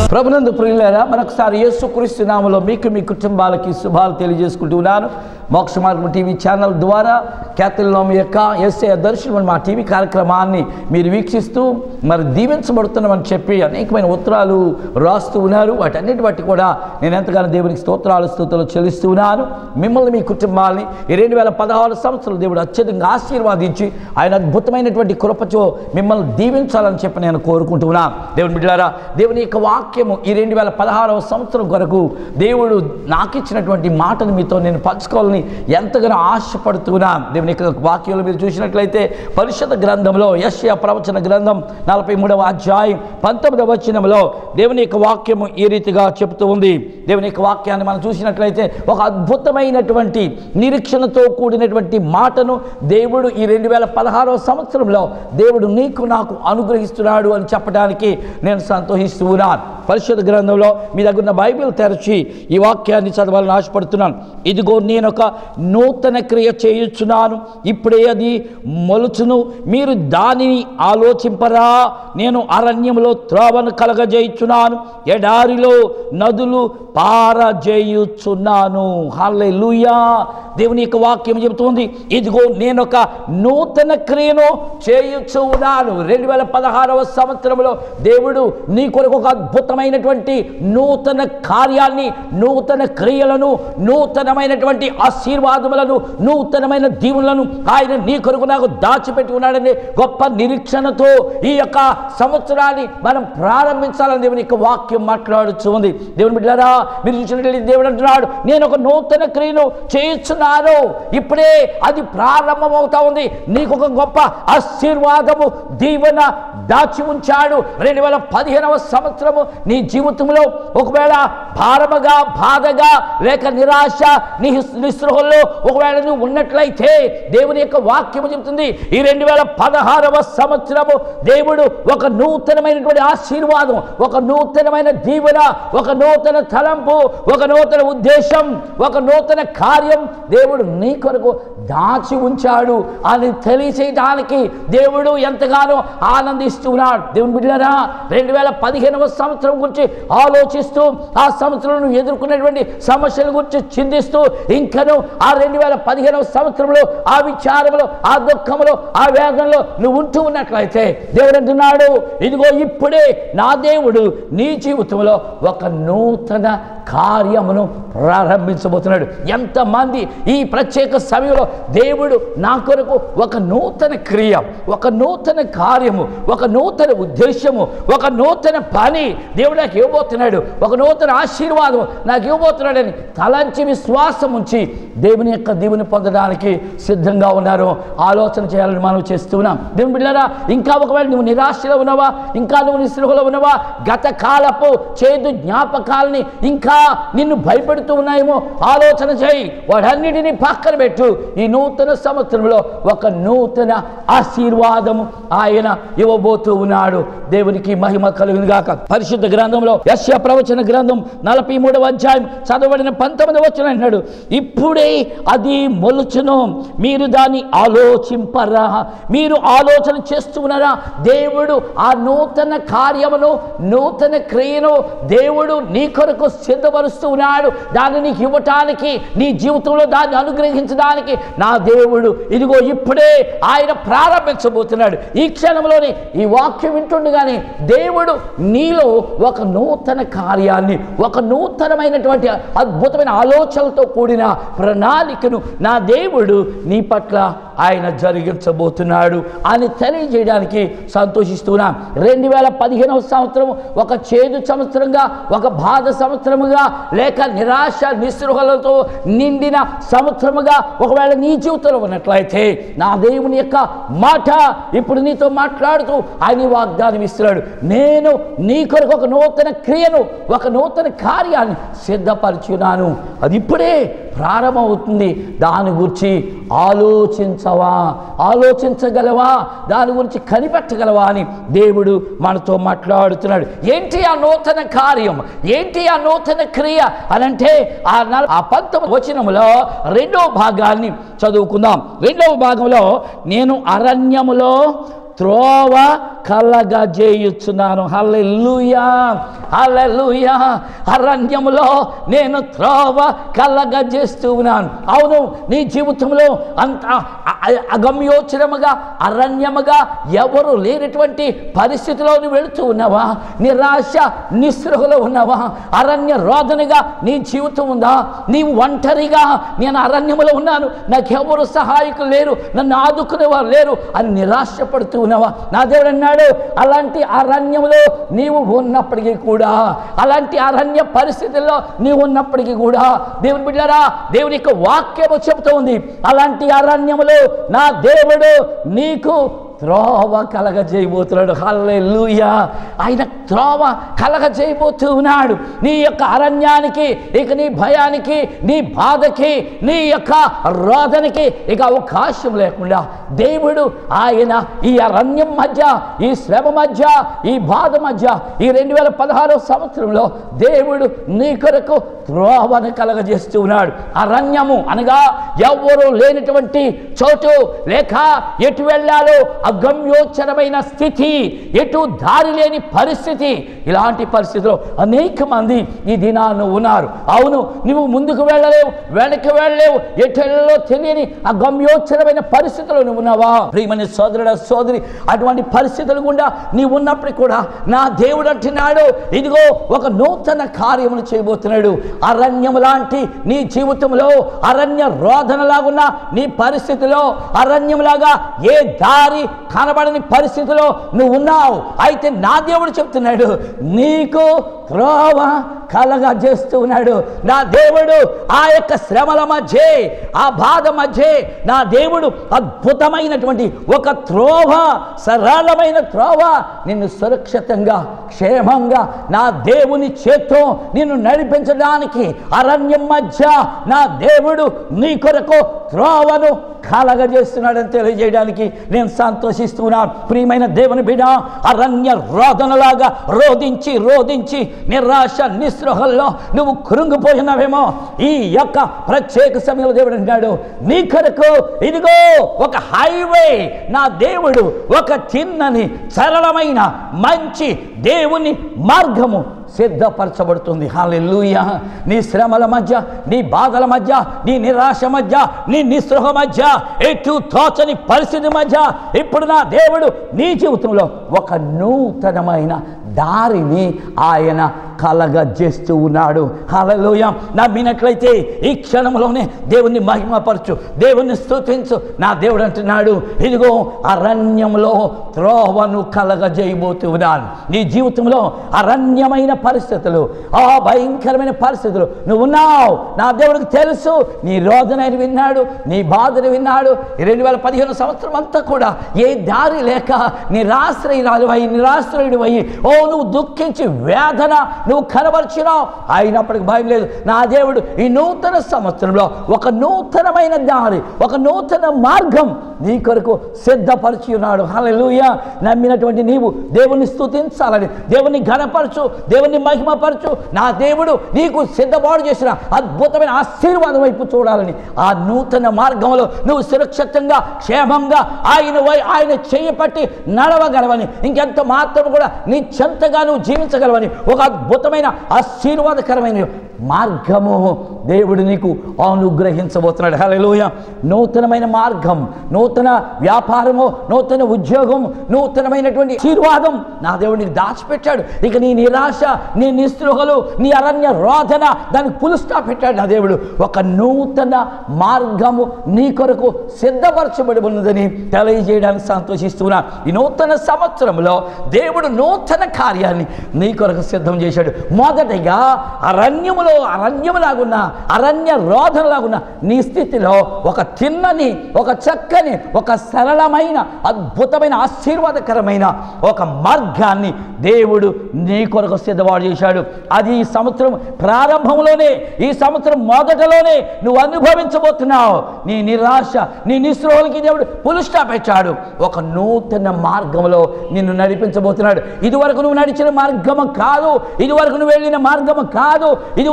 ప్రభునందు ప్రియులారా మరొకసారి యేసుక్రీస్తు నామలో మీకు మీ కుటుంబాలకి శుభాలు తెలియజేసుకుంటూ ఉన్నాను మోక్ష మార్గం టీవీ ఛానల్ ద్వారా క్యాథలినోమ్ యొక్క ఎస్ఏ దర్శనం మా టీవీ కార్యక్రమాన్ని మీరు వీక్షిస్తూ మరి దీవించబడుతున్నామని చెప్పి అనేకమైన ఉత్తరాలు రాస్తూ ఉన్నారు వాటన్నిటి బట్టి కూడా నేను ఎంతగానో దేవునికి స్తోత్రాలు స్తోత్రాలు చెల్లిస్తూ ఉన్నాను మిమ్మల్ని మీ కుటుంబాన్ని ఈ రెండు వేల పదహారు సంవత్సరాలు దేవుడు అత్యధికంగా ఆశీర్వాదించి ఆయన అద్భుతమైనటువంటి కృపచో మిమ్మల్ని దీవించాలని చెప్పి నేను కోరుకుంటున్నాను దేవుని బిడ్డారా దేవుని యొక్క వాక్యము ఈ రెండు వేల పదహారవ సంవత్సరం కొరకు దేవుడు నాకు ఇచ్చినటువంటి మాటను మీతో నేను పంచుకోవాలని ఎంతగానో ఆశపడుతున్నాను దేవుని యొక్క వాక్యంలో మీరు చూసినట్లయితే పరిషత్ గ్రంథంలో యశ్య ప్రవచన గ్రంథం నలభై మూడవ అధ్యాయం పంతొమ్మిదవ వచనంలో దేవుని యొక్క వాక్యము ఈ రీతిగా చెబుతూ ఉంది దేవుని యొక్క వాక్యాన్ని మనం చూసినట్లయితే ఒక అద్భుతమైనటువంటి నిరీక్షణతో కూడినటువంటి మాటను దేవుడు ఈ రెండు వేల పదహారవ సంవత్సరంలో దేవుడు నీకు నాకు అనుగ్రహిస్తున్నాడు అని చెప్పడానికి నేను సంతోషిస్తూ ఉన్నాను పరిశుద్ధ గ్రంథంలో మీ దగ్గర ఉన్న బైబిల్ తెరచి ఈ వాక్యాన్ని చదవాలని ఆశపడుతున్నాను ఇదిగో నేను ఒక నూతన క్రియ చేయుచున్నాను ఇప్పుడే అది మొలుచును మీరు దానిని ఆలోచింపరా నేను అరణ్యంలో త్రోవను కలగజేయుచున్నాను ఎడారిలో నదులు పారజేయుచున్నాను హల్లెలూయా దేవుని యొక్క వాక్యం చెబుతుంది ఇదిగో నేను ఒక నూతన క్రియను చేయుచు ఉన్నాను రెండు వేల పదహారవ సంవత్సరంలో దేవుడు నీ కొరకు ఒక అద్భుతమైనటువంటి నూతన కార్యాన్ని నూతన క్రియలను నూతనమైనటువంటి ఆశీర్వాదములను నూతనమైన దీవులను ఆయన నీ కొరకు నాకు దాచిపెట్టి ఉన్నాడని గొప్ప నిరీక్షణతో ఈ యొక్క సంవత్సరాన్ని మనం ప్రారంభించాలని దేవుని యొక్క వాక్యం మాట్లాడుచు ఉంది దేవుని బిడ్డారా మీరు చూసినట్లయితే దేవుడు అంటున్నాడు నేను ఒక నూతన క్రియను చేయుచున్నాను ఇప్పుడే అది ప్రారంభమవుతా ఉంది నీకు ఒక గొప్ప ఆశీర్వాదము దీవెన దాచి ఉంచాడు రెండు వేల పదిహేనవ సంవత్సరము నీ జీవితంలో ఒకవేళ భారముగా బాధగా లేక నిరాశ నీ నిస్పృహల్లో ఒకవేళ నువ్వు ఉన్నట్లయితే దేవుని యొక్క వాక్యము చెబుతుంది ఈ రెండు వేల పదహారవ సంవత్సరము దేవుడు ఒక నూతనమైనటువంటి ఆశీర్వాదం ఒక నూతనమైన దీవెన ఒక నూతన తలంపు ఒక నూతన ఉద్దేశం ఒక నూతన కార్యం దేవుడు నీ కొరకు దాచి ఉంచాడు అని తెలియచేయడానికి దేవుడు ఎంతగానో ఆనందిస్తున్నాడు దేవుని బిడ్డలారా రెండు వేల పదిహేనవ సంవత్సరం గురించి ఆలోచిస్తూ ఆ సంవత్సరంలో ఎదుర్కొన్నటువంటి సమస్యల గురించి చిందిస్తూ ఇంకను ఆ రెండు వేల పదిహేనవ సంవత్సరంలో ఆ విచారంలో ఆ దుఃఖంలో ఆ వేదనలో నువ్వు ఉంటూ ఉన్నట్లయితే దేవుడు అంటున్నాడు ఇదిగో ఇప్పుడే నా దేవుడు నీ జీవితంలో ఒక నూతన కార్యమును ప్రారంభించబోతున్నాడు ఎంతమంది ఈ ప్రత్యేక సమయంలో దేవుడు నా కొరకు ఒక నూతన క్రియ ఒక నూతన కార్యము ఒక నూతన ఉద్దేశము ఒక నూతన పని దేవుడు నాకు ఇవ్వబోతున్నాడు ఒక నూతన ఆశీర్వాదం నాకు ఇవ్వబోతున్నాడని తలంచి విశ్వాసం ఉంచి దేవుని యొక్క దీవుని పొందడానికి సిద్ధంగా ఉన్నారు ఆలోచన చేయాలని మనం చేస్తున్నాం దేవుని బిడ్డారా ఇంకా ఒకవేళ నువ్వు నిరాశలో ఉన్నావా ఇంకా నువ్వు నిస్పృహలో ఉన్నావా గత కాలపు చేదు జ్ఞాపకాలని ఇంకా నిన్ను భయపెడుతూ ఉన్నాయేమో ఆలోచన చేయి వాటన్నిటిని పక్కన పెట్టు ఈ నూతన సంవత్సరంలో ఒక నూతన ఆశీర్వాదము ఆయన ఇవ్వబోతూ ఉన్నాడు దేవునికి మహిమ కలుగును గాక పరిశుద్ధ గ్రంథంలో యశ్య ప్రవచన గ్రంథం నలభై మూడవ అధ్యాయం చదవబడిన పంతొమ్మిది వచ్చిన అంటున్నాడు ఇప్పుడే అది మొలుచును మీరు దాన్ని ఆలోచింపరా మీరు ఆలోచన చేస్తున్నారా దేవుడు ఆ నూతన కార్యమును నూతన క్రియను దేవుడు నీ కొరకు సిద్ధపరుస్తూ ఉన్నాడు దాన్ని నీకు ఇవ్వటానికి నీ జీవితంలో దాన్ని అనుగ్రహించడానికి నా దేవుడు ఇదిగో ఇప్పుడే ఆయన ప్రారంభించబోతున్నాడు ఈ క్షణంలోనే ఈ వాక్యం వింటుండగానే దేవుడు నీలో ఒక నూతన కార్యాన్ని ఒక నూతనమైనటువంటి అద్భుతమైన ఆలోచనలతో కూడిన ప్రణాళికను నా దేవుడు నీ పట్ల ఆయన జరిగించబోతున్నాడు అని తెలియజేయడానికి సంతోషిస్తున్నా రెండు వేల పదిహేనవ సంవత్సరం ఒక చేదు సంవత్సరంగా ఒక బాధ సంవత్సరముగా లేక నిరాశ నిస్పృహలతో నిండిన సంవత్సరముగా ఒకవేళ నీ జీవితంలో ఉన్నట్లయితే నా దేవుని యొక్క మాట ఇప్పుడు నీతో మాట్లాడుతూ ఆయన ఈ వాగ్దానం ఇస్తున్నాడు నేను నీ కొరకు ఒక నూతన క్రియను ఒక నూతన కార్యాన్ని సిద్ధపరిచున్నాను అది ఇప్పుడే ప్రారంభమవుతుంది దాని గురించి ఆలోచించవా ఆలోచించగలవా దాని గురించి కనిపెట్టగలవా అని దేవుడు మనతో మాట్లాడుతున్నాడు ఏంటి ఆ నూతన కార్యం ఏంటి ఆ నూతన క్రియ అనంటే ఆ నల ఆ పంతొమ్మిది వచనములో రెండో భాగాన్ని చదువుకుందాం రెండవ భాగంలో నేను అరణ్యములో త్రోవ కలగజేయుచున్నాను హల్లెలూయా హల్లెలూయా అరణ్యములో నేను త్రోవ కలగజేస్తూ ఉన్నాను అవును నీ జీవితంలో అంత అ- అ- అగమ్యోచరముగా అరణ్యముగా ఎవరు లేనటువంటి పరిస్థితిలో నువ్వు వెళుతూ ఉన్నావా నిరాశ నిస్పృహలో ఉన్నావా అరణ్య రోదనగా నీ జీవితం ఉందా నీవు ఒంటరిగా నేను అరణ్యములో ఉన్నాను నాకెవరు సహాయకులు లేరు నన్ను ఆదుకునేవారు లేరు అని నిరాశపడుతూ ఉన్నావా నా దేవుడు అన్నాడు అలాంటి అరణ్యములో నీవు ఉన్నప్పటికీ కూడా అలాంటి అరణ్య పరిస్థితుల్లో నీవు ఉన్నప్పటికీ కూడా దేవుని బిడ్డారా దేవుని యొక్క వాక్యము చెబుతూ ఉంది అలాంటి అరణ్యములో నా దేవుడు నీకు త్రోవ కలగజేయబోతున్నాడు హల్లెలూయా ఆయన త్రోవ కలగజేయబోతూ ఉన్నాడు నీ యొక్క అరణ్యానికి ఇక నీ భయానికి నీ బాధకి నీ యొక్క రోదనకి ఇక అవకాశం లేకుండా దేవుడు ఆయన ఈ అరణ్యం మధ్య ఈ శ్రమ మధ్య ఈ బాధ మధ్య ఈ రెండు వేల పదహారో సంవత్సరంలో దేవుడు నీ కొరకు త్రోవను కలగజేస్తూ ఉన్నాడు అరణ్యము అనగా ఎవ్వరూ లేనటువంటి చోటు లేక ఎటు వెళ్ళాలో అగమ్యోచరమైన స్థితి ఎటు దారి లేని పరిస్థితి ఇలాంటి పరిస్థితిలో అనేక మంది ఈ దినాన్ని ఉన్నారు అవును నువ్వు ముందుకు వెళ్ళలేవు వెనక్కి వెళ్ళలేవు ఎటు వెళ్ళలో తెలియని అగమ్యోచరమైన పరిస్థితిలో నువ్వు ఉన్నావా ప్రియమని సోదరుడ సోదరి అటువంటి పరిస్థితులు గుండా నీవు ఉన్నప్పటికీ కూడా నా దేవుడు అంటున్నాడు ఇదిగో ఒక నూతన కార్యమును చేయబోతున్నాడు అరణ్యము లాంటి నీ జీవితంలో అరణ్య రోధనలాగున్న నీ పరిస్థితిలో అరణ్యంలాగా ఏ దారి కనబడని పరిస్థితిలో నువ్వు ఉన్నావు అయితే నా దేవుడు చెప్తున్నాడు నీకు త్రోవ కలగా చేస్తూ ఉన్నాడు నా దేవుడు ఆ యొక్క శ్రమల మధ్య ఆ బాధ మధ్య నా దేవుడు అద్భుతమైనటువంటి ఒక త్రోవ సరళమైన త్రోవ నిన్ను సురక్షితంగా క్షేమంగా నా దేవుని చేత్తో నిన్ను నడిపించడానికి అరణ్యం మధ్య నా దేవుడు నీ కొరకు త్రోవను కలగజేస్తున్నాడని తెలియజేయడానికి నేను సంతోషిస్తున్నాను ప్రియమైన దేవుని బిడ అరణ్య రోదనలాగా రోధించి రోధించి నిరాశ నిస్పృహల్లో నువ్వు కృంగిపోయినావేమో ఈ యొక్క ప్రత్యేక సమయంలో దేవుడు అంటాడు నీ కొరకు ఇదిగో ఒక హైవే నా దేవుడు ఒక చిన్నని సరళమైన మంచి దేవుని మార్గము సిద్ధపరచబడుతుంది హాలెలూయా నీ శ్రమల మధ్య నీ బాధల మధ్య నీ నిరాశ మధ్య నీ నిస్పృహ మధ్య ఎటు తోచని పరిస్థితి మధ్య ఇప్పుడు నా దేవుడు నీ జీవితంలో ఒక నూతనమైన దారిని ఆయన కలగజేస్తూ ఉన్నాడు హలలోయ నమ్మినట్లయితే ఈ క్షణంలోనే దేవుణ్ణి మహిమపరచు దేవుణ్ణి స్తుతించు నా దేవుడు అంటున్నాడు ఇదిగో అరణ్యంలో త్రోవను కలగజేయబోతూ ఉన్నాను నీ జీవితంలో అరణ్యమైన పరిస్థితులు ఆ భయంకరమైన పరిస్థితులు నువ్వు ఉన్నావు నా దేవుడికి తెలుసు నీ రోదనని విన్నాడు నీ బాధను విన్నాడు ఈ రెండు వేల పదిహేను సంవత్సరం అంతా కూడా ఏ దారి లేక నిరాశ్రయురాలు అయి నిరాశ్రయుడు అయ్యి ఓ నువ్వు దుఃఖించి వేదన నువ్వు కనబరిచినావు అయినప్పటికీ భయం లేదు నా దేవుడు ఈ నూతన సంవత్సరంలో ఒక నూతనమైన దారి ఒక నూతన మార్గం నీ కొరకు సిద్ధపరిచి ఉన్నాడు హల్లెలూయా నమ్మినటువంటి నీవు దేవుని స్తుతించాలని దేవుని ఘనపరచు దేవుని మహిమపరచు నా దేవుడు నీకు సిద్ధపాటు చేసిన అద్భుతమైన ఆశీర్వాదం వైపు చూడాలని ఆ నూతన మార్గంలో నువ్వు సురక్షితంగా క్షేమంగా ఆయన వై- ఆయన చెయ్యి పట్టి నడవగలవని ఇంకెంత మాత్రం కూడా నీ చెంతగా నువ్వు జీవించగలవని ఒక అద్భుతమైన ఆశీర్వాదకరమైన మార్గము దేవుడు నీకు అనుగ్రహించబోతున్నాడు హల్లెలూయా నూతనమైన మార్గం నూతన వ్యాపారము నూతన ఉద్యోగం నూతనమైనటువంటి ఆశీర్వాదం నా దేవుడు నీకు దాచిపెట్టాడు ఇక నీ నిరాశ నీ నిస్పృహలు నీ అరణ్య రోధన దానికి పులుస్తా పెట్టాడు నా దేవుడు ఒక నూతన మార్గము నీ కొరకు సిద్ధపరచబడి ఉన్నదని తెలియజేయడానికి సంతోషిస్తున్నా ఈ నూతన సంవత్సరంలో దేవుడు నూతన కార్యాన్ని నీ కొరకు సిద్ధం చేశాడు మొదటిగా అరణ్యములో అరణ్యములాగున్న అరణ్య రోధనలాగున్న నీ స్థితిలో ఒక తిన్నని ఒక చక్కని ఒక సరళమైన అద్భుతమైన ఆశీర్వాదకరమైన ఒక మార్గాన్ని దేవుడు నీ కొరకు సిద్ధపాటు చేశాడు అది ఈ సంవత్సరం ప్రారంభంలోనే ఈ సంవత్సరం మొదటలోనే నువ్వు అనుభవించబోతున్నావు నీ నిరాశ నీ నిస్రోహలకి దేవుడు పులుస్టా పెట్టాడు ఒక నూతన మార్గంలో నిన్ను నడిపించబోతున్నాడు ఇదివరకు నువ్వు నడిచిన మార్గము కాదు ఇదివరకు నువ్వు వెళ్ళిన మార్గము కాదు ఇదివరకు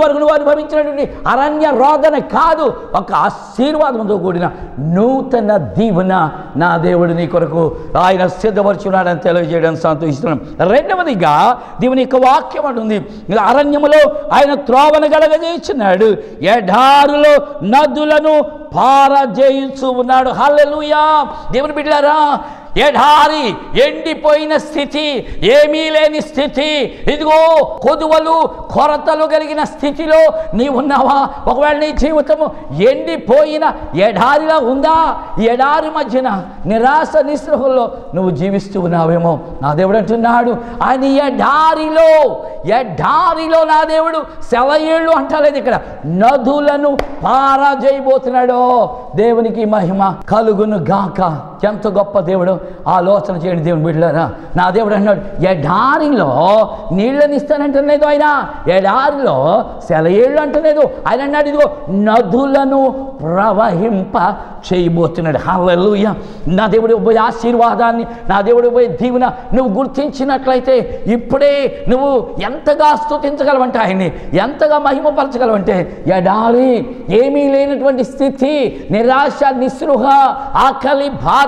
వరకు నువ్వు అనుభవించినటువంటి అరణ్య రోదన కాదు ఒక ఆశీర్వాదంతో కూడిన నూతన దీవెన నా దేవుడు నీ కొరకు ఆయన సిద్ధపరుచున్నాడని తెలియజేయడం సంతోషిస్తున్నాం రెండవదిగా దేవుని యొక్క వాక్యం అంటుంది అరణ్యములో ఆయన త్రోవన కలగజేస్తున్నాడు ఎడారులో నదులను పారజేయుచు ఉన్నాడు హల్లెలూయా దేవుని బిడ్డారా ఎడారి ఎండిపోయిన స్థితి ఏమీ లేని స్థితి ఇదిగో కొదువలు కొరతలు కలిగిన స్థితిలో నీవు ఉన్నావా ఒకవేళ నీ జీవితము ఎండిపోయిన ఎడారిలా ఉందా ఎడారి మధ్యన నిరాశ నిస్పృహల్లో నువ్వు జీవిస్తూ ఉన్నావేమో నా దేవుడు అంటున్నాడు ఆయన ఎడారిలో ఎడారిలో నా దేవుడు సెలయేళ్ళు అంటలేదు ఇక్కడ నదులను పారాజైపోతున్నాడు దేవునికి మహిమ కలుగును గాక ఎంత గొప్ప దేవుడు ఆలోచన చేయండి దేవుని బిడ్డలారా నా దేవుడు అన్నాడు ఎడారిలో నీళ్ళని ఇస్తానంటలేదు ఆయన ఎడారిలో సెలయేళ్ళు అంటలేదు ఆయన అన్నాడు ఇదిగో నదులను ప్రవహింప చేయబోతున్నాడు హల్లెలూయ నా దేవుడు పోయే ఆశీర్వాదాన్ని నా దేవుడు పోయే దీవెన నువ్వు గుర్తించినట్లయితే ఇప్పుడే నువ్వు ఎంతగా స్తుతించగలవంటే ఆయన్ని ఎంతగా మహిమపరచగలవంటే ఎడారి ఏమీ లేనటువంటి స్థితి నిరాశ నిస్పృహ ఆకలి బాధ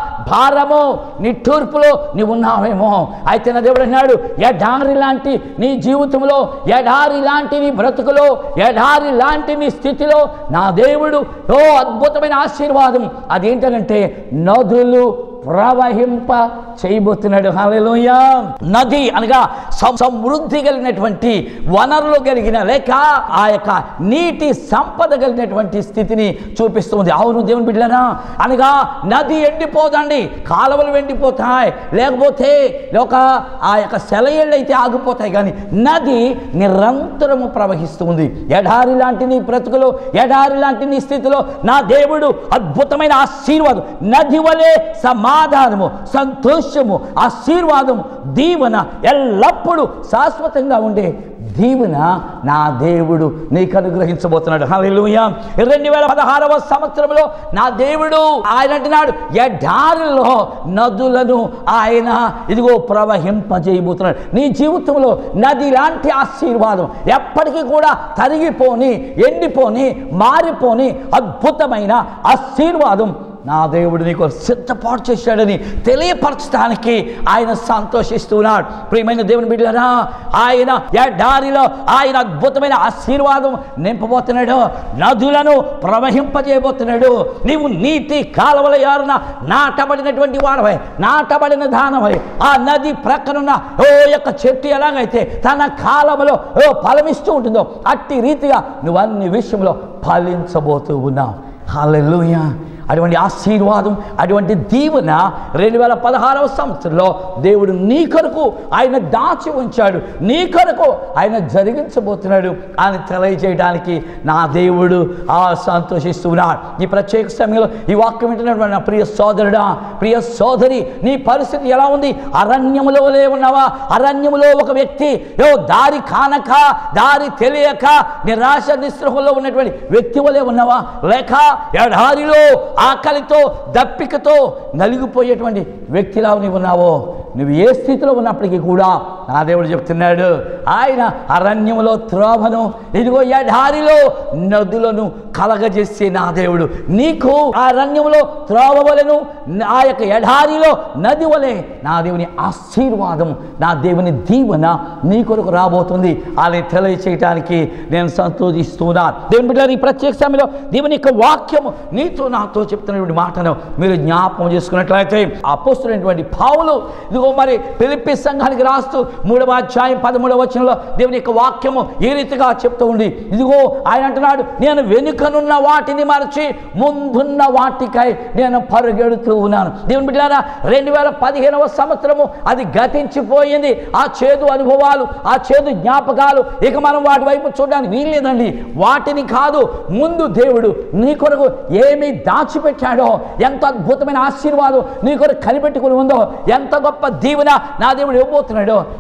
భారము నిట్టూర్పులో నీవు ఉన్నావేమో అయితే నా దేవుడు అన్నాడు ఎడారి లాంటి నీ జీవితంలో ఎడారి లాంటి నీ బ్రతుకులో ఎడారి లాంటి నీ స్థితిలో నా దేవుడు ఓ అద్భుతమైన ఆశీర్వాదం అదేంటంటే నదులు ప్రవహింప చేయబోతున్నాడు హల్లెలూయ నది అనగా సం- సమృద్ధి కలిగినటువంటి వనరులు కలిగిన లేక ఆ యొక్క నీటి సంపద కలిగినటువంటి స్థితిని చూపిస్తుంది అవును దేవుని బిడ్డలరా అనగా నది ఎండిపోదండి కాలువలు ఎండిపోతాయి లేకపోతే ఒక ఆ యొక్క సెలయేళ్ళు అయితే ఆగిపోతాయి కానీ నది నిరంతరము ప్రవహిస్తుంది ఎడారి లాంటి నీ బ్రతుకులో ఎడారి లాంటి నీ స్థితిలో నా దేవుడు అద్భుతమైన ఆశీర్వాదం నది వలె సమాధానము సంతోషము ఆశీర్వాదము దీవెన ఎల్లప్పుడూ శాశ్వతంగా ఉండే దీవెన నా దేవుడు నీకు అనుగ్రహించబోతున్నాడు హల్లెలూయా రెండు వేల పదహారవ సంవత్సరంలో నా దేవుడు ఆయన అంటున్నాడు ఎడారిలో నదులను ఆయన ఇదిగో ప్రవహింపజేయబోతున్నాడు నీ జీవితంలో నది లాంటి ఆశీర్వాదం ఎప్పటికీ కూడా తరిగిపోని ఎండిపోని మారిపోని అద్భుతమైన ఆశీర్వాదం నా దేవుడు నీకు సిద్ధపాటు చేశాడని తెలియపరచడానికి ఆయన సంతోషిస్తున్నాడు ప్రియమైన దేవుని బిడ్డరా ఆయన ఎడారిలో ఆయన అద్భుతమైన ఆశీర్వాదం నింపబోతున్నాడు నదులను ప్రవహింపజేయబోతున్నాడు నీవు నీటి కాలువల యారున నాటబడినటువంటి వాడవై నాటబడిన దానవై ఆ నది ప్రక్కనున్న ఓ యొక్క చెట్టు ఎలాగైతే తన కాలములో ఓ ఫలమిస్తూ ఉంటుందో అట్టి రీతిగా నువ్వు అన్ని విషయంలో ఫలించబోతూ ఉన్నావు హల్లెలూయా అటువంటి ఆశీర్వాదం అటువంటి దీవెన రెండు వేల పదహారవ సంవత్సరంలో దేవుడు నీ కొరకు ఆయన దాచి ఉంచాడు నీ కొరకు ఆయన జరిగించబోతున్నాడు అని తెలియజేయడానికి నా దేవుడు ఆ సంతోషిస్తున్నాడు ఈ ప్రత్యేక సమయంలో ఈ వాక్యం వింటున్నటువంటి నా ప్రియ సోదరుడా ప్రియ సోదరి నీ పరిస్థితి ఎలా ఉంది అరణ్యములో ఉన్నావా అరణ్యములో ఒక వ్యక్తి ఏవో దారి కానక దారి తెలియక నిరాశ నిస్పృహలో ఉన్నటువంటి వ్యక్తి వలె ఉన్నావా లేక ఎడారిలో ఆకలితో దప్పికతో నలిగిపోయేటువంటి వ్యక్తిలా నీవు ఉన్నావో నువ్వు ఏ స్థితిలో ఉన్నప్పటికీ కూడా నా దేవుడు చెప్తున్నాడు ఆయన అరణ్యములో త్రోవను ఇదిగో ఎడారిలో నదులను కలగజేసే నా దేవుడు నీకు ఆ అరణ్యములో త్రోవ వలెను ఆ యొక్క ఎడారిలో నది వలె నా దేవుని ఆశీర్వాదం నా దేవుని దీవెన నీ కొరకు రాబోతుంది అని తెలియచేయటానికి నేను సంతోషిస్తున్నాను దేవుని బిడ్డ ఈ ప్రత్యేక సమయంలో దేవుని యొక్క వాక్యము నీతో నాతో చెప్తున్నటువంటి మాటను మీరు జ్ఞాపకం చేసుకున్నట్లయితే అపోస్తున్నటువంటి పావులు ఇదిగో మరి పిలిపి సంఘానికి రాస్తూ మూడవ అధ్యాయం పదమూడవ వచనంలో దేవుని యొక్క వాక్యము ఈ రీతిగా చెప్తూ ఉంది ఇదిగో ఆయన అంటున్నాడు నేను వెనుకనున్న వాటిని మరచి ముందున్న వాటికై నేను పరుగెడుతూ ఉన్నాను దేవుని బిడ్డారా రెండు వేల పదిహేనవ సంవత్సరము అది గతించిపోయింది ఆ చేదు అనుభవాలు ఆ చేదు జ్ఞాపకాలు ఇక మనం వాటి వైపు చూడడానికి వీల్లేదండి వాటిని కాదు ముందు దేవుడు నీ కొరకు ఏమి దాచిపెట్టాడో ఎంత అద్భుతమైన ఆశీర్వాదం నీ కొరకు కనిపెట్టుకుని ఉందో ఎంత గొప్ప దీవెన నా దేవుడు ఇవ్వబోతున్నాడో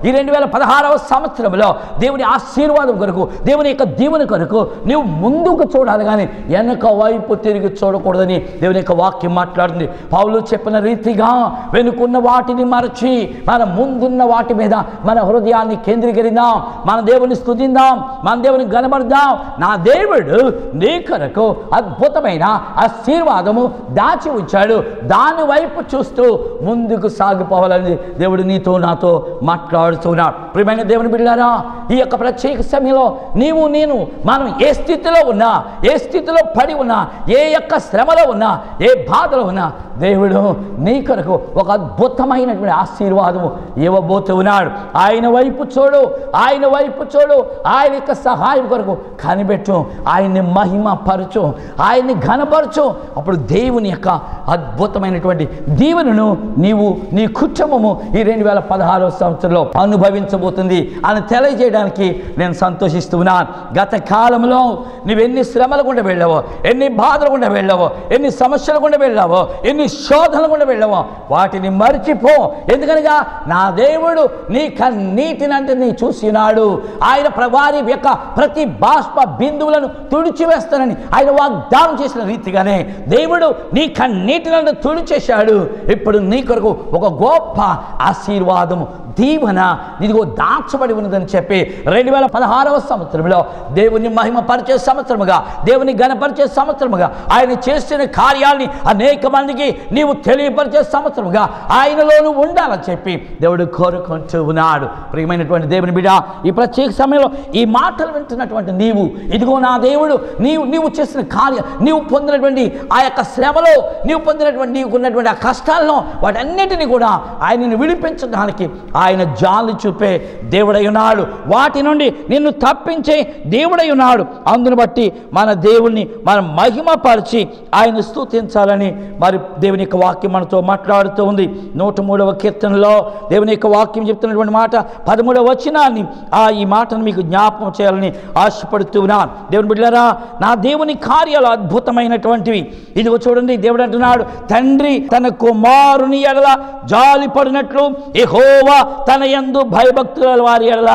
ఈ రెండు వేల పదహారవ సంవత్సరంలో దేవుని ఆశీర్వాదం కొరకు దేవుని యొక్క దీవెన కొరకు నువ్వు ముందుకు చూడాలి కానీ వెనక వైపు తిరిగి చూడకూడదని దేవుని యొక్క వాక్యం మాట్లాడుతుంది పౌలు చెప్పిన రీతిగా వెనుకున్న వాటిని మరచి మన ముందున్న వాటి మీద మన హృదయాన్ని కేంద్రీకరిద్దాం మన దేవుని స్తుతిందాం మన దేవుని గనబడదాం నా దేవుడు నీ కొరకు అద్భుతమైన ఆశీర్వాదము దాచి ఉంచాడు దాని వైపు చూస్తూ ముందుకు సాగిపోవాలని దేవుడు నీతో నాతో మాట్లాడుతున్నాడు ప్రియమైన దేవుని బిడ్డారా ఈ యొక్క ప్రత్యేక సమయంలో నీవు నేను మనం ఏ స్థితిలో ఉన్నా ఏ స్థితిలో పడి ఉన్నా ఏ యొక్క శ్రమలో ఉన్నా ఏ బాధలో ఉన్నా దేవుడు నీ కొరకు ఒక అద్భుతమైనటువంటి ఆశీర్వాదము ఇవ్వబోతూ ఉన్నాడు ఆయన వైపు చూడు ఆయన వైపు చూడు ఆయన యొక్క సహాయం కొరకు కనిపెట్టు ఆయన్ని మహిమ పరచు ఆయన్ని ఘనపరచు అప్పుడు దేవుని యొక్క అద్భుతమైనటువంటి దీవెనను నీవు నీ కుటుంబము ఈ రెండు వేల పదహారవ సంవత్సరంలో అనుభవించబోతుంది అని తెలియజేయడానికి నేను సంతోషిస్తున్నాను గత కాలంలో నువ్వు ఎన్ని శ్రమల గుండా వెళ్ళావో ఎన్ని బాధలు గుండా వెళ్ళావో ఎన్ని సమస్యలు గుండా వెళ్ళావో ఎన్ని శోధనలు గుండా వెళ్ళావో వాటిని మర్చిపో ఎందుకనగా నా దేవుడు నీ కన్నీటినంటే నీ చూసినాడు ఆయన ప్రవారి యొక్క ప్రతి బాష్ప బిందువులను తుడిచివేస్తానని ఆయన వాగ్దానం చేసిన రీతిగానే దేవుడు నీ కన్నీటినంటే తుడిచేశాడు ఇప్పుడు నీ కొరకు ఒక గొప్ప ఆశీర్వాదము దీవెన ఇదిగో దాచబడి ఉన్నదని చెప్పి రెండు వేల పదహారవ సంవత్సరంలో దేవుని మహిమ పరిచే సంవత్సరముగా దేవుని గణపరిచే సంవత్సరముగా ఆయన చేసిన కార్యాల్ని అనేక మందికి నీవు తెలియపరిచే సంవత్సరముగా ఆయనలో నువ్వు ఉండాలని చెప్పి దేవుడు కోరుకుంటూ ఉన్నాడు ప్రియమైనటువంటి దేవుని బిడ్డ ఈ ప్రత్యేక సమయంలో ఈ మాటలు వింటున్నటువంటి నీవు ఇదిగో నా దేవుడు నీవు నీవు చేసిన కార్యం నీవు పొందినటువంటి ఆ యొక్క శ్రమలో నీవు పొందినటువంటి నీకు ఉన్నటువంటి ఆ కష్టాలను వాటన్నిటిని కూడా ఆయనను విడిపించడానికి ఆయన జాలి చూపే దేవుడై ఉన్నాడు వాటి నుండి నిన్ను తప్పించే దేవుడై ఉన్నాడు అందును బట్టి మన దేవుణ్ణి మనం మహిమపరిచి ఆయన స్తుతించాలని మరి దేవుని యొక్క వాక్యం మనతో మాట్లాడుతూ ఉంది నూట మూడవ కీర్తనలో దేవుని యొక్క వాక్యం చెప్తున్నటువంటి మాట పదమూడవ వచనాన్ని ఆ ఈ మాటను మీకు జ్ఞాపకం చేయాలని ఆశపడుతూ ఉన్నాను దేవుని బిడ్డారా నా దేవుని కార్యాలు అద్భుతమైనటువంటివి ఇదిగో చూడండి దేవుడు అంటున్నాడు తండ్రి తన కుమారుని ఎడల జాలి పడినట్లు యెహోవా తన యందు భయభక్తుల వారి ఎడల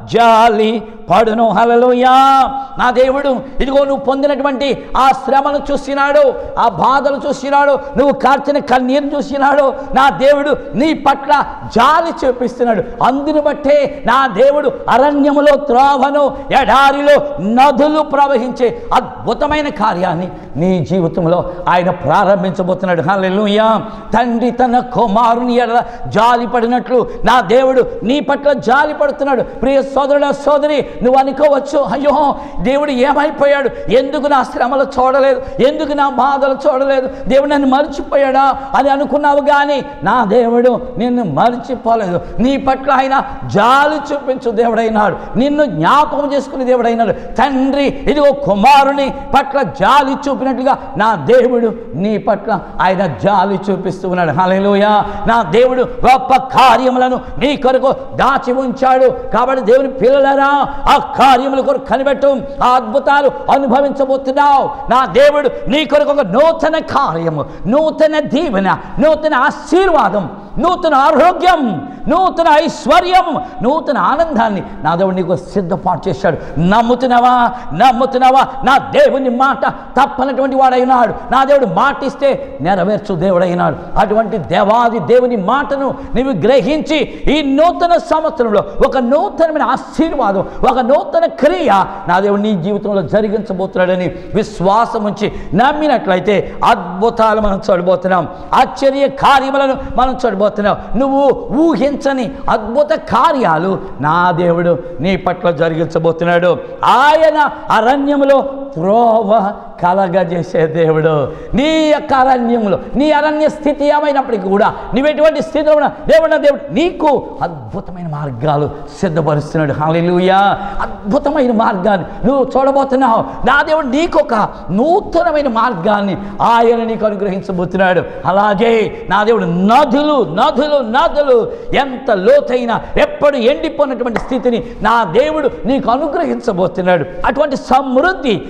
జాలి పడును హలలుయా నా దేవుడు ఇదిగో నువ్వు పొందినటువంటి ఆ శ్రమను చూసినాడు ఆ బాధలు చూసినాడు నువ్వు కార్చిన కన్నీరు చూసినాడు నా దేవుడు నీ పట్ల జాలి చూపిస్తున్నాడు అందును బట్టే నా దేవుడు అరణ్యములో త్రోవను ఎడారిలో నదులు ప్రవహించే అద్భుతమైన కార్యాన్ని నీ జీవితంలో ఆయన ప్రారంభించబోతున్నాడు హల్లెలూయా తండ్రి తన కుమారుని ఎడల జాలి పడినట్లు నా దేవుడు నీ పట్ల జాలి పడుతున్నాడు ప్రియ సోదరుడ సోదరి నువ్వు అనుకోవచ్చు అయ్యో దేవుడు ఏమైపోయాడు ఎందుకు నా శ్రమలు చూడలేదు ఎందుకు నా బాధలు చూడలేదు దేవుడు నన్ను మర్చిపోయాడా అని అనుకున్నావు కానీ నా దేవుడు నిన్ను మర్చిపోలేదు నీ పట్ల ఆయన జాలి చూపించు దేవుడైనాడు నిన్ను జ్ఞాపకం చేసుకునే దేవుడైనాడు తండ్రి ఇదిగో కుమారుని పట్ల జాలి చూపినట్లుగా నా దేవుడు నీ పట్ల ఆయన జాలి చూపిస్తూ ఉన్నాడు హల్లెలూయా నా దేవుడు గొప్ప కార్యములను నీ కొరకు దాచి ఉంచాడు కాబట్టి దేవుని పిల్లలరా ఆ కార్యముల కొరకు కనిపెట్టు ఆ అద్భుతాలు అనుభవించబోతున్నావు నా దేవుడు నీ కొరకు ఒక నూతన కార్యము నూతన దీవెన నూతన ఆశీర్వాదం నూతన ఆరోగ్యం నూతన ఐశ్వర్యం నూతన ఆనందాన్ని నా దేవుడు నీకు సిద్ధపాటు చేశాడు నమ్ముతున్నావా నమ్ముతున్నావా నా దేవుని మాట తప్పనటువంటి వాడైనాడు నా దేవుడు మాటిస్తే నెరవేర్చు దేవుడైనాడు అటువంటి దేవాది దేవుని మాటను నీవు గ్రహించి ఈ నూతన సంవత్సరంలో ఒక నూతనమైన ఆశీర్వాదం ఒక నూతన క్రియ నా దేవుడు నీ జీవితంలో జరిగించబోతున్నాడని విశ్వాసం ఉంచి నమ్మినట్లయితే అద్భుతాలు మనం చూడబోతున్నాం ఆశ్చర్య కార్యములను మనం చూడబోతున్నాం నువ్వు ఊహించని అద్భుత కార్యాలు నా దేవుడు నీ పట్ల జరిగించబోతున్నాడు ఆయన అరణ్యములో త్రోవ కలగజేసే దేవుడు నీ యొక్క అరణ్యములో నీ అరణ్య స్థితి ఏమైనప్పటికీ కూడా నువ్వు ఎటువంటి స్థితిలో ఉన్నా దేవుడు నా దేవుడు నీకు అద్భుతమైన మార్గాలు సిద్ధపరుస్తున్నాడు హాలెలూయా అద్భుతమైన మార్గాన్ని నువ్వు చూడబోతున్నావు నా దేవుడు నీకు ఒక నూతనమైన మార్గాన్ని ఆయన నీకు అనుగ్రహించబోతున్నాడు అలాగే నా దేవుడు నదులు నదులు నదులు ఎంత లోతైన ఎప్పుడు ఎండిపోయినటువంటి స్థితిని నా దేవుడు నీకు అనుగ్రహించబోతున్నాడు అటువంటి సమృద్ధి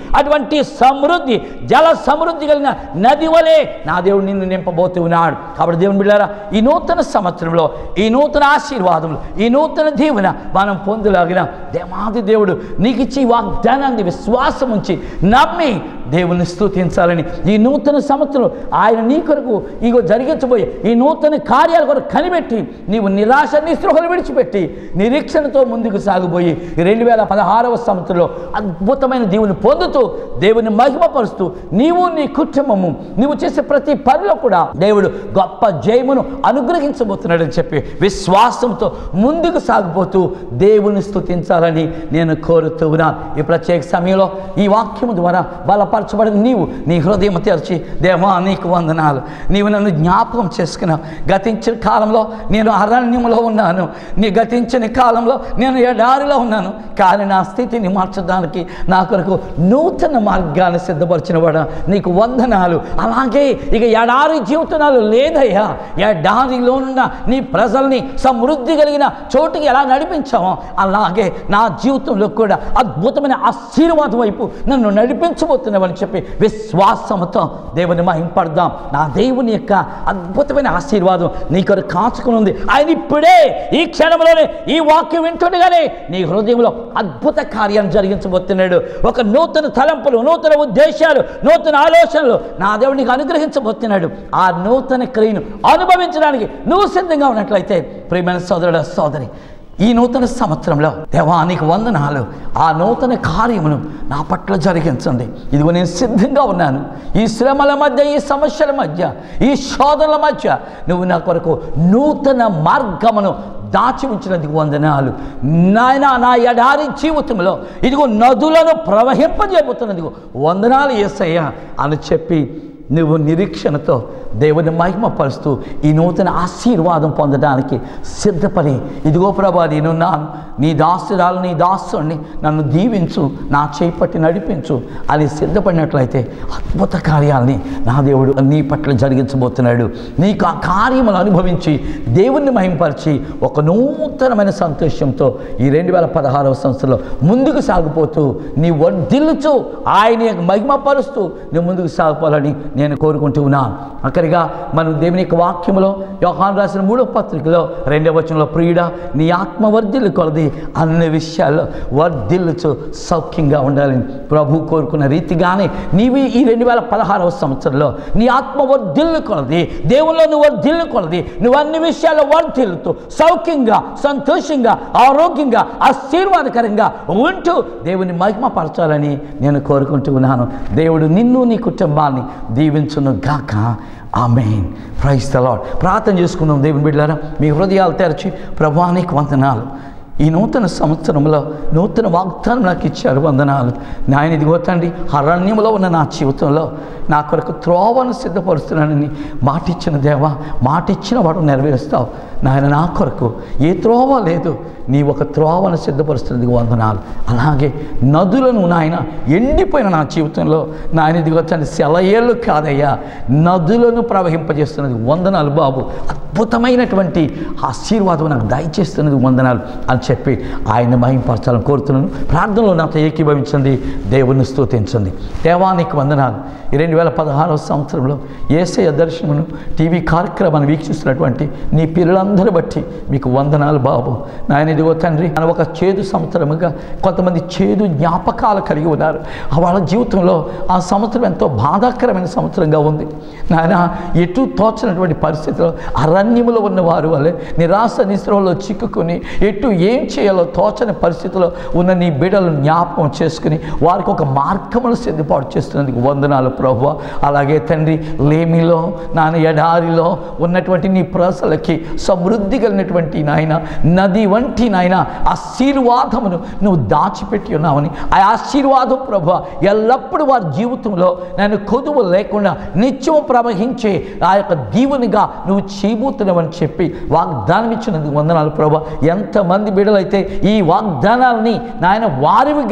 అటువంటి సమృద్ధి జల సమృద్ధి కలిగిన నది వలె నా దేవుడు నిన్ను నింపబోతూ ఉన్నాడు కాబట్టి దేవుని బిడ్డారా ఈ నూతన సంవత్సరంలో ఈ నూతన ఆశీర్వాదములు ఈ నూతన దీవెన మనం పొందులాగిన దేవాది దేవుడు నీకు ఇచ్చి ఈ వాగ్దానాన్ని విశ్వాసం ఉంచి నమ్మి దేవుని స్తుతించాలని ఈ నూతన సంవత్సరం ఆయన నీ కొరకు ఇగో జరిగించబోయే ఈ నూతన కార్యాల కొరకు కనిపెట్టి నీవు నిరాశ నిస్పృహలు విడిచిపెట్టి నిరీక్షణతో ముందుకు సాగిపోయి ఈ రెండు వేల పదహారవ సంవత్సరంలో అద్భుతమైన దేవుని పొందుతూ దేవుని మహిమపరుస్తూ నీవు నీ కుటుంబము నీవు చేసే ప్రతి పనిలో కూడా దేవుడు గొప్ప జయమును అనుగ్రహించబోతున్నాడని చెప్పి విశ్వాసంతో ముందుకు సాగిపోతూ దేవుని స్తుతించాలని నేను కోరుతూ ఉన్నాను ఈ ప్రత్యేక సమయంలో ఈ వాక్యము ద్వారా బలపరచబడిన నీవు నీ హృదయం తెరిచి దేవా నీకు వందనాలు నీవు నన్ను జ్ఞాపకం చేసుకున్నావు గతించిన కాలంలో నేను అరణ్యంలో ఉన్నాను నీ గతించిన కాలంలో నేను ఎడారిలో ఉన్నాను కానీ నా స్థితిని మార్చడానికి నా కొరకు నూతన మార్గాన్ని సిద్ధపరిచిన వాడు నీకు వందనాలు అలాగే ఇక ఎడారి జీవితాలు లేదయ్యా ఎడారిలో ఉన్న నీ ప్రజల్ని సమృద్ధి కలిగిన చోటుకి ఎలా నడిపించామో అలాగే నా జీవితంలో కూడా అద్భుతమైన ఆశీర్వాదం వైపు నన్ను నడిపించబోతున్నావని చెప్పి విశ్వాసంతో దేవుని మహింపడదాం నా దేవుని యొక్క అద్భుతమైన ఆశీర్వాదం నీ కొరకు కాచుకుని ఉంది ఆయన ఇప్పుడే ఈ క్షణంలోనే ఈ వాక్యం వింటుండగానే నీ హృదయంలో అద్భుత కార్యాన్ని జరిగించబోతున్నాడు ఒక నూతన తలంపులు నూతన ఉద్దేశాలు నూతన ఆలోచనలు నా దేవుడు నీకు అనుగ్రహించబోతున్నాడు ఆ నూతన క్రియను అనుభవించడానికి నువ్వు సిద్ధంగా ఉన్నట్లయితే ప్రియమైన సోదరుడు సోదరి ఈ నూతన సంవత్సరంలో దేవానికి వందనాలు ఆ నూతన కార్యమును నా పట్ల జరిగించండి ఇదిగో నేను సిద్ధంగా ఉన్నాను ఈ శ్రమల మధ్య ఈ సమస్యల మధ్య ఈ శోధనల మధ్య నువ్వు నా కొరకు నూతన మార్గమును దాచి ఉంచినందుకు వందనాలు నాయన నా ఎడారి జీవితంలో ఇదిగో నదులను ప్రవహింపజేయబోతున్నందుకు వందనాలు ఏసయ్యా అని చెప్పి నువ్వు నిరీక్షణతో దేవుని మహిమపరుస్తూ ఈ నూతన ఆశీర్వాదం పొందడానికి సిద్ధపడి ఇదిగో ప్రభా నేనున్నాను నీ దాసురాలు నీ దాసుని నన్ను దీవించు నా చేపట్టి నడిపించు అని సిద్ధపడినట్లయితే అద్భుత కార్యాలని నా దేవుడు నీ పట్ల జరిగించబోతున్నాడు నీకు ఆ కార్యములు అనుభవించి దేవుణ్ణి మహింపరిచి ఒక నూతనమైన సంతోషంతో ఈ రెండు వేల పదహారవ సంవత్సరంలో ముందుకు సాగిపోతూ నీ వర్ధిల్లుచు ఆయన యొక్క మహిమపరుస్తూ నువ్వు ముందుకు సాగిపోవాలని నేను కోరుకుంటూ ఉన్నాను అక్కడిగా మనం దేవుని యొక్క వాక్యములో యోహాన్ రాసిన మూడో పత్రికలో రెండవ వచనంలో ప్రియుడ నీ ఆత్మ వర్ధిల్లు కొలది అన్ని విషయాల్లో వర్ధిల్లుచు సౌఖ్యంగా ఉండాలని ప్రభు కోరుకున్న రీతిగానే నీవి ఈ రెండు వేల పదహారవ సంవత్సరంలో నీ ఆత్మ వర్ధిల్లు కొలది దేవుల్లో నువ్వు వర్ధిల్లు కొలది నువ్వు అన్ని విషయాల్లో వర్ధిల్లుతూ సౌఖ్యంగా సంతోషంగా ఆరోగ్యంగా ఆశీర్వాదకరంగా ఉంటూ దేవుని మహిమపరచాలని నేను కోరుకుంటూ ఉన్నాను దేవుడు నిన్ను నీ కుటుంబాన్ని దీవించును గాక ఆమెన్ ప్రైస్ ద లాడ్ ప్రార్థన చేసుకుందాం దేవుని బిడ్డారా మీ హృదయాలు తెరచి ప్రభానికి వందనాలు ఈ నూతన సంవత్సరంలో నూతన వాగ్దానం నాకు ఇచ్చారు వందనాలు నాయన ఇదిగో తండ్రి అరణ్యంలో ఉన్న నా జీవితంలో నా కొరకు త్రోవను సిద్ధపరుస్తున్నానని మాటిచ్చిన దేవా మాటిచ్చిన వాడు నెరవేరుస్తావు నాయన నా కొరకు ఏ త్రోవ లేదు నీ ఒక త్రోవను సిద్ధపరుస్తున్నది వందనాలు అలాగే నదులను నాయన ఎండిపోయిన నా జీవితంలో నాయన ఇదిగో తండ్రి సెలయేళ్ళు కాదయ్యా నదులను ప్రవహింపజేస్తున్నది వందనాలు బాబు అద్భుతమైనటువంటి ఆశీర్వాదం నాకు దయచేస్తున్నది వందనాలు అని చెప్పి ఆయన మహింపరచాలని కోరుతున్నాను ప్రార్థనలో నాతో ఏకీభవించండి దేవుని స్తుతించండి దేవానికి వందనాలు ఈ రెండు వేల పదహారవ సంవత్సరంలో ఏసయ దర్శనమును టీవీ కార్యక్రమాన్ని వీక్షిస్తున్నటువంటి నీ పిల్లలందరూ బట్టి మీకు వందనాలు బాబు నాయన ఇదిగో తండ్రి మన ఒక చేదు సంవత్సరముగా కొంతమంది చేదు జ్ఞాపకాలు కలిగి ఉన్నారు ఆ వాళ్ళ జీవితంలో ఆ సంవత్సరం ఎంతో బాధాకరమైన సంవత్సరంగా ఉంది నాయన ఎటు తోచనటువంటి పరిస్థితిలో అరణ్యములో ఉన్నవారు వల్లే నిరాశ నిస్త్రంలో చిక్కుకొని ఎటు ఏం చేయాలో తోచని పరిస్థితిలో ఉన్న నీ బిడ్డలను జ్ఞాపకం చేసుకుని వారికి ఒక మార్గమును సిద్ధపాటు చేస్తున్నందుకు వందనాలు ప్రభు అలాగే తండ్రి లేమిలో నాన్న ఎడారిలో ఉన్నటువంటి నీ ప్రజలకి సమృద్ధి కలిగినటువంటి నాయన నది వంటి నాయన ఆశీర్వాదమును నువ్వు దాచిపెట్టి ఉన్నావని ఆ ఆశీర్వాదం ప్రభు ఎల్లప్పుడూ వారి జీవితంలో నేను కొదువు లేకుండా నిత్యం ప్రవహించే ఆ యొక్క దీవునిగా నువ్వు చేయబోతున్నావని చెప్పి వాగ్దానం ఇచ్చినందుకు వందనాలు ప్రభు ఎంతమంది బిడ్డలైతే ఈ వాగ్దానాలని నాయన వారివిగా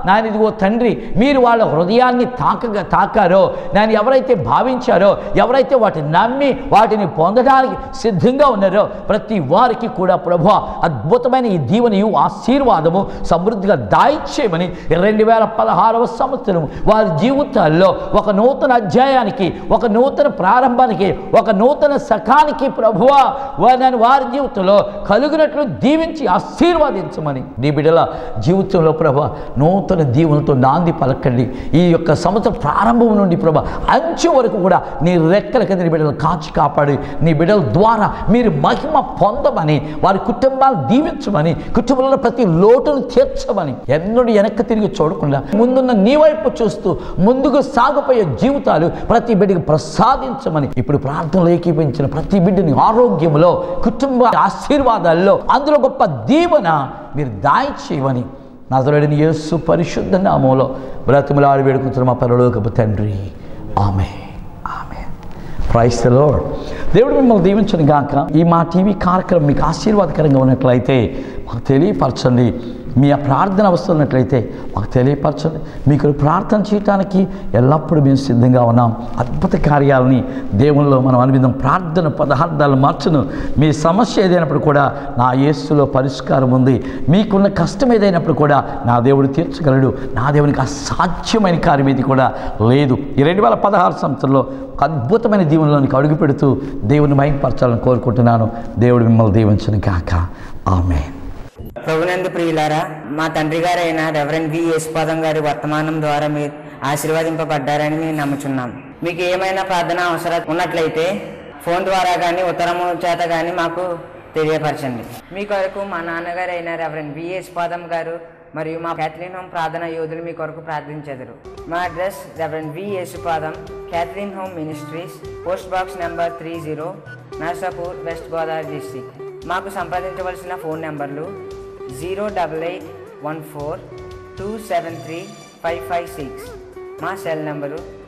నాయన ఇదిగో తండ్రి మీరు వాళ్ళ హృదయాన్ని తాకగా తాకారో నేను ఎవరైతే భావించారో ఎవరైతే వాటిని నమ్మి వాటిని పొందడానికి సిద్ధంగా ఉన్నారో ప్రతి వారికి కూడా ప్రభు అద్భుతమైన ఈ దీవెనయు ఆశీర్వాదము సమృద్ధిగా దాయిచ్చేయమని రెండు వేల పదహారవ సంవత్సరం వారి జీవితాల్లో ఒక నూతన అధ్యాయానికి ఒక నూతన ప్రారంభానికి ఒక నూతన సకానికి ప్రభువా వారిని వారి జీవితంలో కలుగునట్లు దీవించి ఆశీర్వాదించమని నీ బిడ్డల జీవితంలో ప్రభు నూతన దీవులతో నాంది పలకండి ఈ యొక్క సంవత్సరం ప్రారంభం నుండి ప్రభు అంచు వరకు కూడా నీ రెక్కల కింద నీ బిడ్డలు కాచి కాపాడి నీ బిడ్డల ద్వారా మీరు మహిమ పొందమని వారి కుటుంబాలు దీవించమని కుటుంబంలో ప్రతి లోటును తీర్చమని ఎన్నడూ వెనక్కి తిరిగి చూడకుండా ముందున్న నీ వైపు చూస్తూ ముందుకు సాగిపోయే జీవితాలు ప్రతి బిడ్డకి ప్రసాదించమని ఇప్పుడు ప్రార్థనలు ఏకీపించిన ప్రతి బిడ్డని ఆరోగ్యంలో కుటుంబ ఆశీర్వాదాల్లో అందులో గొప్ప దీవెన మీరు దాయి చేయమని నజరుడిని యేసు పరిశుద్ధ నామంలో బ్రతిమలాడి వేడుకుంటున్న మా పరలోకపు తండ్రి ఆమె ఆమె ప్రైస్ ద లార్డ్ దేవుడు మిమ్మల్ని దీవించను గాక ఈ మా టీవీ కార్యక్రమం మీకు ఆశీర్వాదకరంగా ఉన్నట్లయితే మాకు తెలియపరచండి మీ ఆ ప్రార్థన వస్తున్నట్లయితే మాకు తెలియపరచండి మీకు ప్రార్థన చేయడానికి ఎల్లప్పుడూ మేము సిద్ధంగా ఉన్నాం అద్భుత కార్యాలని దేవుల్లో మనం అనువిధం ప్రార్థన పదార్థాలు మార్చును మీ సమస్య ఏదైనప్పుడు కూడా నా యేసులో పరిష్కారం ఉంది మీకున్న కష్టం ఏదైనప్పుడు కూడా నా దేవుడు తీర్చగలడు నా దేవునికి అసాధ్యమైన కార్యం ఇది కూడా లేదు ఈ రెండు వేల పదహారు సంవత్సరంలో ఒక అద్భుతమైన దీవెనలోనికి అడుగు పెడుతూ దేవుని మయంపరచాలని కోరుకుంటున్నాను దేవుడు మిమ్మల్ని దీవించను కాక ఆమె ప్రభునందు ప్రియులారా మా తండ్రి గారైన రెవరెండ్ వి యేసుపాదం గారి వర్తమానం ద్వారా మీరు ఆశీర్వదింపబడ్డారని మేము నమ్ముచున్నాం మీకు ఏమైనా ప్రార్థన అవసరం ఉన్నట్లయితే ఫోన్ ద్వారా కానీ ఉత్తరము చేత కానీ మాకు తెలియపరచండి మీ కొరకు మా నాన్నగారైన రెవరెండ్ వి యేసుపాదం గారు మరియు మా క్యాథలిన్ హోమ్ ప్రార్థన యోధులు మీ కొరకు ప్రార్థించెదరు మా address reverend V Yesupadam Kathleen home ministries post box number three zero Narsapur west Godavari district మాకు సంప్రదించవలసిన ఫోన్ నెంబర్లు zero double eight one four two seven three five five six మా సెల్ నెంబరు